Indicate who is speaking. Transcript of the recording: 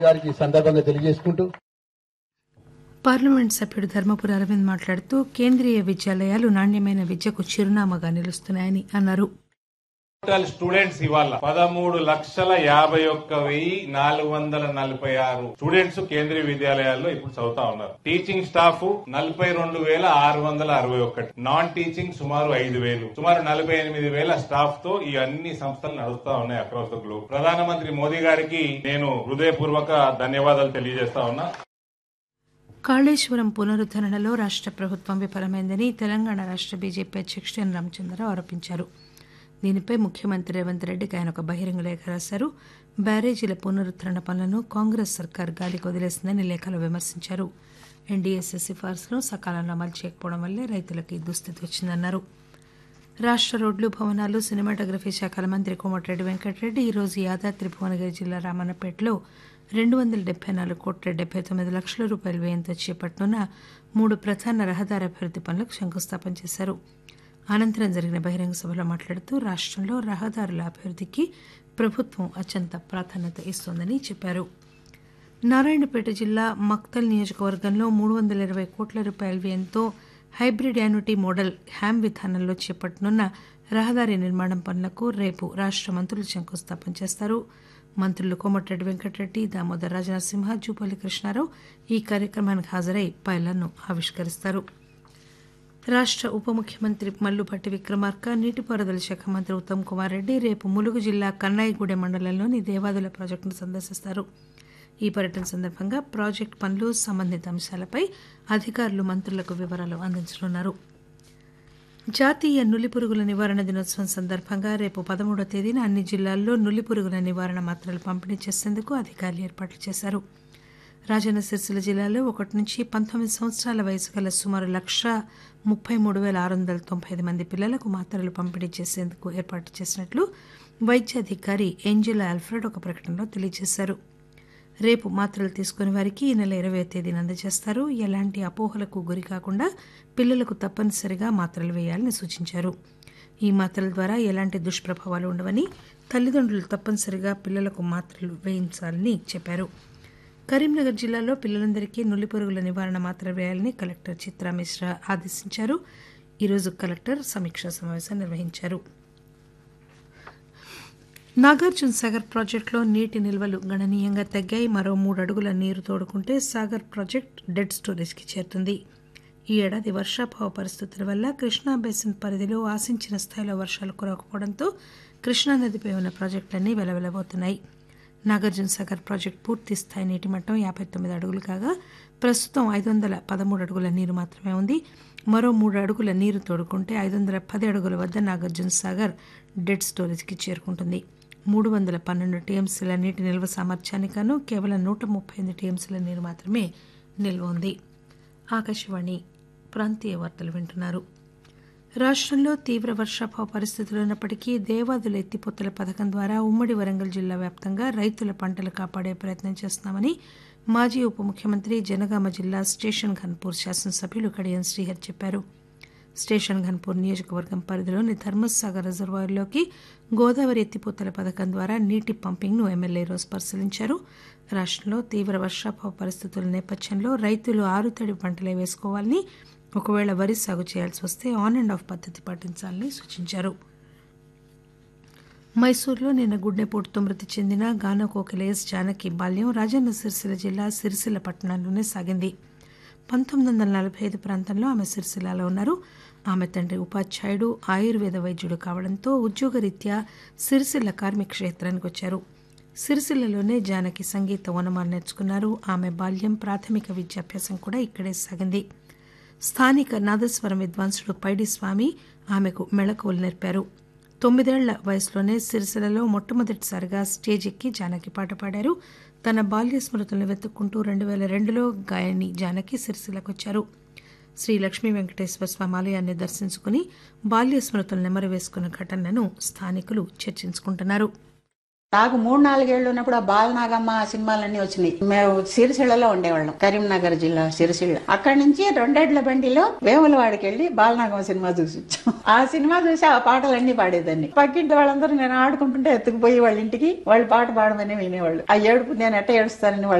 Speaker 1: గారికి ఈ సందర్భంగా తెలియజేసుకుంటూ
Speaker 2: పార్లమెంట్ సభ్యుడు ధర్మపురి అరవింద్ మాట్లాడుతూ కేంద్రీయ విద్యాలయాలు నాణ్యమైన విద్యకు చిరునామాగా నిలుస్తున్నాయని అన్నారు
Speaker 3: టోటల్ స్టూడెంట్స్ ఇవాళ పదమూడు లక్షల యాభై ఒక్క వెయ్యి నాలుగు వందల నలభై ఆరు స్టూడెంట్స్ కేంద్రీయ విద్యాలయాల్లో ఇప్పుడు చదువుతా ఉన్నారు టీచింగ్ స్టాఫ్ నలభై రెండు వేల ఆరు వందల అరవై ఒకటి నాన్ టీచింగ్ సుమారు ఐదు వేలు సుమారు నలభై ఎనిమిది వేల స్టాఫ్ తో ఈ అన్ని సంస్థలు నడుస్తా ఉన్నాయి అక్రాస్ ద గ్లోబ్ ప్రధానమంత్రి మోదీ గారికి నేను హృదయపూర్వక ధన్యవాదాలు తెలియజేస్తా ఉన్నా
Speaker 2: కాళేశ్వరం పునరుద్దరణలో రాష్ట ప్రభుత్వం విఫలమైందని తెలంగాణ రాష్ట బీజేపీ అధ్యక్షుడు ఎన్ రామచంద్రరావు ఆరోపించారు దీనిపై ముఖ్యమంత్రి రేవంత్ రెడ్డికి ఆయన ఒక బహిరంగ లేఖ రాశారు బ్యారేజీల పునరుద్దరణ పనులను కాంగ్రెస్ సర్కార్ గాలికి వదిలేసిందని లేఖలో విమర్శించారు ఎన్డీఎస్ఏ సిఫార్సును సకాలంలో అమలు చేయకపోవడం వల్లే రైతులకు ఈ దుస్థితి వచ్చిందన్నారు రాష్ట రోడ్లు భవనాలు సినిమాటోగ్రఫీ శాఖల మంత్రి కోమటిరెడ్డి వెంకటరెడ్డి ఈరోజు యాదాద్రి భువనగిరి జిల్లా రామన్నపేటలో రెండు వందల డెబ్బై నాలుగు కోట్ల డెబ్బై తొమ్మిది లక్షల రూపాయల వ్యయంతో చేపట్టనున్న మూడు ప్రధాన రహదారి అభివృద్ది పనులకు శంకుస్థాపన చేశారు అనంతరం జరిగిన బహిరంగ సభలో మాట్లాడుతూ రాష్టంలో రహదారుల అభివృద్దికి ప్రభుత్వం అత్యంత ప్రాధాన్యత ఇస్తోందని చెప్పారు నారాయణపేట జిల్లా మక్తల్ నియోజకవర్గంలో మూడు వందల ఇరవై కోట్ల రూపాయల వ్యయంతో హైబ్రిడ్ యాన్యుటీ మోడల్ హ్యామ్ విధానంలో చేపట్టనున్న రహదారి నిర్మాణం పనులకు రేపు రాష్ట మంత్రులు శంకుస్థాపన చేస్తారు మంత్రులు కోమటిరెడ్డి వెంకటరెడ్డి దామోదర్ రాజనరసింహ జూపల్లి కృష్ణారావు ఈ కార్యక్రమానికి హాజరై పైలను ఆవిష్కరిస్తారు రాష్ట ఉప ముఖ్యమంత్రి మల్లుపట్టి విక్రమార్క నీటిపారుదల శాఖ మంత్రి ఉత్తమ్ కుమార్ రెడ్డి రేపు ములుగు జిల్లా కన్నాయిగూడెం మండలంలోని దేవాదుల ప్రాజెక్టును సందర్శిస్తారు ఈ పర్యటన సందర్భంగా ప్రాజెక్టు పనులు సంబంధిత అంశాలపై అధికారులు మంత్రులకు వివరాలు అందించనున్నారు జాతీయ నులిపురుగుల నివారణ దినోత్సవం సందర్భంగా రేపు పదమూడవ తేదీన అన్ని జిల్లాల్లో నులిపురుగుల నివారణ మాత్రలు పంపిణీ చేసేందుకు అధికారులు ఏర్పాట్లు చేశారు రాజన్న సిరిసిల్ల జిల్లాలో ఒకటి నుంచి పంతొమ్మిది సంవత్సరాల వయసు గల సుమారు లక్ష ముప్పై మూడు వేల ఆరు వందల తొంభై ఐదు మంది పిల్లలకు మాత్రలు పంపిణీ చేసేందుకు ఏర్పాటు చేసినట్లు వైద్యాధికారి ఏంజెలా ఆల్ఫ్రెడ్ ఒక ప్రకటనలో తెలియజేశారు రేపు మాత్రలు తీసుకునే వారికి ఈ నెల ఇరవై తేదీన అందజేస్తారు ఎలాంటి అపోహలకు గురి కాకుండా పిల్లలకు తప్పనిసరిగా మాత్రలు వేయాలని సూచించారు ఈ మాత్రల ద్వారా ఎలాంటి దుష్ప్రభావాలు ఉండవని తల్లిదండ్రులు తప్పనిసరిగా పిల్లలకు మాత్రలు వేయించాలని చెప్పారు కరీంనగర్ జిల్లాలో పిల్లలందరికీ నులిపురుగుల నివారణ మాత్ర వేయాలని కలెక్టర్ చిత్రా మిశ్రా ఆదేశించారు ఈరోజు కలెక్టర్ సమీక్షా సమావేశం నిర్వహించారు నాగార్జున సాగర్ ప్రాజెక్టులో నీటి నిల్వలు గణనీయంగా తగ్గాయి మరో మూడు అడుగుల నీరు తోడుకుంటే సాగర్ ప్రాజెక్ట్ డెడ్ స్టోరేజ్కి చేరుతుంది ఈ ఏడాది వర్షాభావ పరిస్థితుల వల్ల కృష్ణా బేసిన్ పరిధిలో ఆశించిన స్థాయిలో వర్షాలు కురవకపోవడంతో కృష్ణానదిపై ఉన్న ప్రాజెక్టులన్నీ వెలవెలబోతున్నాయి నాగార్జున సాగర్ ప్రాజెక్టు పూర్తి స్థాయి నీటి మట్టం యాభై తొమ్మిది అడుగులు కాగా ప్రస్తుతం ఐదు వందల పదమూడు అడుగుల నీరు మాత్రమే ఉంది మరో మూడు అడుగుల నీరు తోడుకుంటే ఐదు వందల పది అడుగుల వద్ద నాగార్జున సాగర్ డెడ్ స్టోరేజ్కి చేరుకుంటుంది మూడు వందల పన్నెండు టీఎంసీల నీటి నిల్వ సామర్థ్యానికను కేవలం నూట ముప్పై ఎనిమిది టీఎంసీల నీరు మాత్రమే నిల్వ ఉంది ఆకాశవాణి ప్రాంతీయ వార్తలు వింటున్నారు రాష్ట్రంలో తీవ్ర వర్షాభావ పరిస్థితులు ఉన్నప్పటికీ దేవాదుల ఎత్తిపోతల పథకం ద్వారా ఉమ్మడి వరంగల్ జిల్లా వ్యాప్తంగా రైతుల పంటలు కాపాడే ప్రయత్నం చేస్తున్నామని మాజీ ఉప ముఖ్యమంత్రి జనగామ జిల్లా స్టేషన్ ఘన్పూర్ శాసనసభ్యులు కడియం శ్రీహర్ చెప్పారు స్టేషన్ ఘన్పూర్ నియోజకవర్గం పరిధిలోని ధర్మసాగర్ రిజర్వాయర్లోకి గోదావరి ఎత్తిపోతల పథకం ద్వారా నీటి పంపింగ్ను ఎమ్మెల్యే రోజు పరిశీలించారు రాష్ట్రంలో తీవ్ర వర్షాభావ పరిస్థితుల నేపథ్యంలో రైతులు ఆరుతడి పంటలే వేసుకోవాలని ఒకవేళ వరి సాగు చేయాల్సి వస్తే ఆన్ అండ్ ఆఫ్ పద్ధతి పాటించాలని సూచించారు మైసూరులో నిన్న గుండెపోటుతో మృతి చెందిన గానకోకిలేస్ జానకి బాల్యం రాజన్న సిరిసిల్ల జిల్లా సిరిసిల్ల పట్టణంలోనే సాగింది పంతొమ్మిది వందల నలభై ఐదు ప్రాంతంలో ఆమె సిరిసిల్లాలో ఉన్నారు ఆమె తండ్రి ఉపాధ్యాయుడు ఆయుర్వేద వైద్యుడు కావడంతో ఉద్యోగరీత్యా సిరిసిల్ల కార్మిక క్షేత్రానికి వచ్చారు సిరిసిల్లలోనే జానకి సంగీత వనమాలు నేర్చుకున్నారు ఆమె బాల్యం ప్రాథమిక విద్యాభ్యాసం కూడా ఇక్కడే సాగింది స్థానిక నాదస్వరం విద్వాంసుడు పైడి స్వామి ఆమెకు మెళకువలు నేర్పారు తొమ్మిదేళ్ల వయసులోనే సిరిసిల్లలో మొట్టమొదటిసారిగా స్టేజ్ ఎక్కి జానకి పాట పాడారు తన బాల్య స్మృతులను వెతుక్కుంటూ రెండు వేల రెండులో గాయని జానకి సిరిసిల్లకు వచ్చారు శ్రీ లక్ష్మీ వెంకటేశ్వర స్వామి ఆలయాన్ని దర్శించుకుని బాల్య స్మృతులను నెమరు వేసుకున్న ఘటనలను స్థానికులు చర్చించుకుంటున్నారు
Speaker 4: నాకు మూడు నాలుగేళ్లు ఉన్నప్పుడు ఆ బాలనాగమ్మ ఆ సినిమాలన్నీ వచ్చినాయి మేము సిరిసిల్లలో ఉండేవాళ్ళం కరీంనగర్ జిల్లా సిరిసిల్ల అక్కడి నుంచి రెండేళ్ల బండిలో వేములవాడికి వెళ్ళి బాలనాగమ్మ సినిమా చూసి వచ్చాం ఆ సినిమా చూసి ఆ పాటలన్నీ పాడేదాన్ని పక్కింటి వాళ్ళందరూ నేను ఆడుకుంటుంటే ఎత్తుకుపోయి వాళ్ళ ఇంటికి వాళ్ళు పాట పాడమని వినేవాళ్ళు ఆ ఏడుపు నేను ఎట్ట ఏడుస్తానని వాళ్ళు